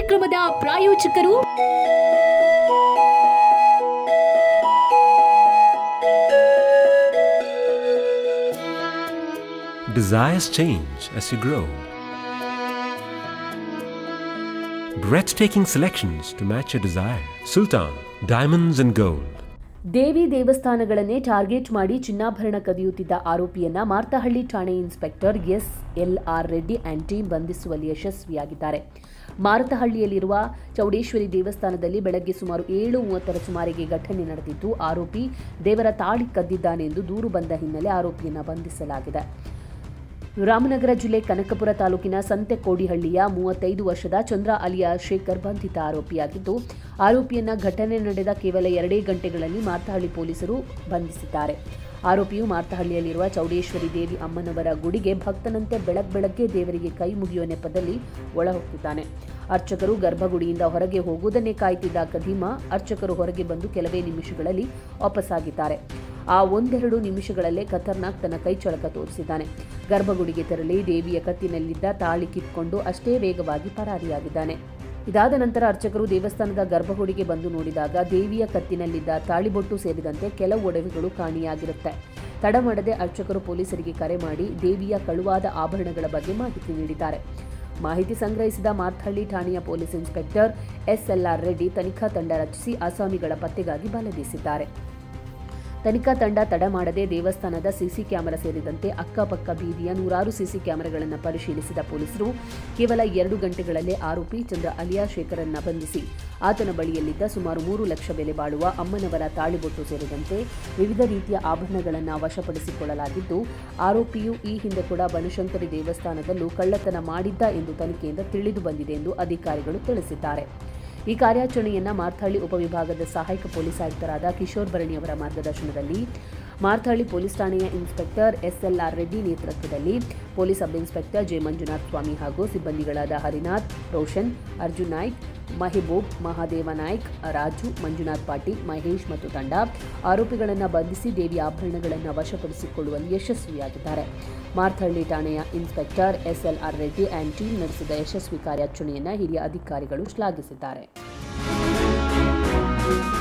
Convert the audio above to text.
ಕಾರ್ಯಕ್ರಮದ ಪ್ರಾಯೋಜಕರು Desires change as you grow. Breathtaking selections to match your desire. Sultan, diamonds and gold. ದೇವಿ ದೇವಸ್ಥಾನಗಳನ್ನೇ target ಮಾಡಿ ಚಿನ್ನಾಭರಣ ಕದಿಯುತ್ತಿದ್ದ ಆರೋಪಿಯನ್ನ ಮಾರ್ತಹಳ್ಳಿ ಠಾಣೆ inspector S L R Reddy and team ಬಂಧಿಸುವಲ್ಲಿ ಯಶಸ್ವಿಯಾಗಿದ್ದಾರೆ ಮಾರತಹಳ್ಳಿಯಲ್ಲಿರುವ ಚೌಡೇಶ್ವರಿ ದೇವಸ್ಥಾನದಲ್ಲಿ ಬೆಳಗ್ಗೆ ಸುಮಾರು ಏಳು ಮೂವತ್ತರ ಸುಮಾರಿಗೆ ಘಟನೆ ನಡೆದಿದ್ದು ಆರೋಪಿ ದೇವರ ತಾಳಿ ಕದ್ದಿದ್ದಾನೆ ಎಂದು ದೂರು ಬಂದ ಹಿನ್ನೆಲೆ ಆರೋಪಿಯನ್ನ ಬಂಧಿಸಲಾಗಿದೆ ರಾಮನಗರ ಜಿಲ್ಲೆ ಕನಕಪುರ ತಾಲೂಕಿನ ಸಂತೆಕೋಡಿಹಳ್ಳಿಯ ಮೂವತ್ತೈದು ವರ್ಷದ ಚಂದ್ರ ಅಲಿಯಾ ಶೇಖರ್ ಬಂಧಿತ ಆರೋಪಿಯಾಗಿದ್ದು ಆರೋಪಿಯನ್ನ ಘಟನೆ ನಡೆದ ಕೇವಲ ಎರಡೇ ಗಂಟೆಗಳಲ್ಲಿ ಮಾರ್ತಹಳ್ಳಿ ಪೊಲೀಸರು ಬಂಧಿಸಿದ್ದಾರೆ ಆರೋಪಿಯು ಮಾರ್ತಹಳ್ಳಿಯಲ್ಲಿರುವ ಚೌಡೇಶ್ವರಿ ದೇವಿ ಅಮ್ಮನವರ ಗುಡಿಗೆ ಭಕ್ತನಂತೆ ಬೆಳಗ್ ಬೆಳಗ್ಗೆ ದೇವರಿಗೆ ಕೈ ಮುಗಿಯುವ ನೆಪದಲ್ಲಿ ಒಳಹೊಕ್ಕಿದ್ದಾನೆ ಅರ್ಚಕರು ಗರ್ಭಗುಡಿಯಿಂದ ಹೊರಗೆ ಹೋಗುವುದನ್ನೇ ಕಾಯ್ತಿದ್ದ ಕದೀಮ ಅರ್ಚಕರು ಹೊರಗೆ ಬಂದು ಕೆಲವೇ ನಿಮಿಷಗಳಲ್ಲಿ ವಾಪಸ್ಸಾಗಿದ್ದಾರೆ ಆ ಒಂದೆರಡು ನಿಮಿಷಗಳಲ್ಲೇ ಖತರ್ನಾಕ್ ತನ್ನ ಕೈ ಚಳಕ ತೋರಿಸಿದ್ದಾನೆ ಗರ್ಭಗುಡಿಗೆ ತೆರಳಿ ದೇವಿಯ ಕತ್ತಿನಲ್ಲಿದ್ದ ತಾಳಿ ಕಿತ್ಕೊಂಡು ಅಷ್ಟೇ ವೇಗವಾಗಿ ಪರಾರಿಯಾಗಿದ್ದಾನೆ ಇದಾದ ನಂತರ ಅರ್ಚಕರು ದೇವಸ್ಥಾನದ ಗರ್ಭಗುಡಿಗೆ ಬಂದು ನೋಡಿದಾಗ ದೇವಿಯ ಕತ್ತಿನಲ್ಲಿದ್ದ ತಾಳಿಬೊಟ್ಟು ಸೇರಿದಂತೆ ಕೆಲವು ಒಡವೆಗಳು ಕಾಣೆಯಾಗಿರುತ್ತೆ ತಡ ಮಾಡದೆ ಅರ್ಚಕರು ಪೊಲೀಸರಿಗೆ ಕರೆ ಮಾಡಿ ದೇವಿಯ ಕಳುವಾದ ಆಭರಣಗಳ ಬಗ್ಗೆ ಮಾಹಿತಿ ನೀಡಿದ್ದಾರೆ ಮಾಹಿತಿ ಸಂಗ್ರಹಿಸಿದ ಮಾರ್ಥಹಳ್ಳಿ ಠಾಣೆಯ ಪೊಲೀಸ್ ಇನ್ಸ್ಪೆಕ್ಟರ್ ಎಸ್ಎಲ್ಆರ್ ರೆಡ್ಡಿ ತನಿಖಾ ತಂಡ ರಚಿಸಿ ಆಸಾಮಿಗಳ ಪತ್ತೆಗಾಗಿ ಬಲೆ ಬೀಸಿದ್ದಾರೆ ತನಿಖಾ ತಂಡ ತಡ ಮಾಡದೆ ದೇವಸ್ಥಾನದ ಸಿಸಿ ಕ್ಯಾಮೆರಾ ಸೇರಿದಂತೆ ಅಕ್ಕಪಕ್ಕ ಬೀದಿಯ ನೂರಾರು ಸಿಸಿ ಕ್ಯಾಮೆರಾಗಳನ್ನು ಪರಿಶೀಲಿಸಿದ ಪೊಲೀಸರು ಕೇವಲ ಎರಡು ಗಂಟೆಗಳಲ್ಲೇ ಆರೋಪಿ ಚಂದ್ರ ಅಲಿಯಾ ಶೇಖರನ್ನ ಬಂಧಿಸಿ ಆತನ ಬಳಿಯಲ್ಲಿದ್ದ ಸುಮಾರು ಮೂರು ಲಕ್ಷ ಬೆಲೆ ಬಾಳುವ ಅಮ್ಮನವರ ತಾಳಿಬೊಟ್ಟು ಸೇರಿದಂತೆ ವಿವಿಧ ರೀತಿಯ ಆಭರಣಗಳನ್ನು ವಶಪಡಿಸಿಕೊಳ್ಳಲಾಗಿದ್ದು ಆರೋಪಿಯು ಈ ಹಿಂದೆ ಕೂಡ ಬನಶಂಕರಿ ದೇವಸ್ಥಾನದಲ್ಲೂ ಕಳ್ಳತನ ಮಾಡಿದ್ದ ಎಂದು ತನಿಖೆಯಿಂದ ತಿಳಿದು ಬಂದಿದೆ ಎಂದು ಅಧಿಕಾರಿಗಳು ತಿಳಿಸಿದ್ದಾರೆ ಈ ಕಾರ್ಯಾಚರಣೆಯನ್ನ ಮಾರ್ಥಹಳ್ಳಿ ಉಪವಿಭಾಗದ ಸಹಾಯಕ ಪೊಲೀಸ್ ಆಯುಕ್ತರಾದ ಕಿಶೋರ್ ಭರಣಿ ಅವರ ಮಾರ್ಗದರ್ಶನದಲ್ಲಿ ಮಾರ್ಥಹಳ್ಳಿ ಪೊಲೀಸ್ ಠಾಣೆಯ ಇನ್ಸ್ಪೆಕ್ಟರ್ ಎಸ್ಎಲ್ಆರ್ ರೆಡ್ಡಿ ನೇತೃತ್ವದಲ್ಲಿ police sub inspector J Manjunath Swamy ಹಾಗೂ ಸಿಬ್ಬಂದಿಗಳಾದ ಹರಿನಾಥ್ ರೋಷನ್ ಅರ್ಜುನ್ ನಾಯ್ಕ್ ಮಹಿಬೂಬ್ ಮಹಾದೇವ ನಾಯ್ಕ್ ರಾಜು ಮಂಜುನಾಥ್ ಪಾಟೀಲ್ ಮಹೇಶ್ ಮತ್ತು ತಂಡ ಆರೋಪಿಗಳನ್ನು ಬಂಧಿಸಿ ದೇವಿ ಆಭರಣಗಳನ್ನು ವಶಪಡಿಸಿಕೊಳ್ಳುವಲ್ಲಿ ಯಶಸ್ವಿಯಾಗಿದ್ದಾರೆ ಮಾರ್ಥಹಳ್ಳಿ ಠಾಣೆಯ inspector SLR Reddy and team ನಡೆಸಿದ ಯಶಸ್ವಿ ಕಾರ್ಯಾಚರಣೆಯನ್ನು ಹಿರಿಯ ಅಧಿಕಾರಿಗಳು ಶ್ಲಾಘಿಸಿದ್ದಾರೆ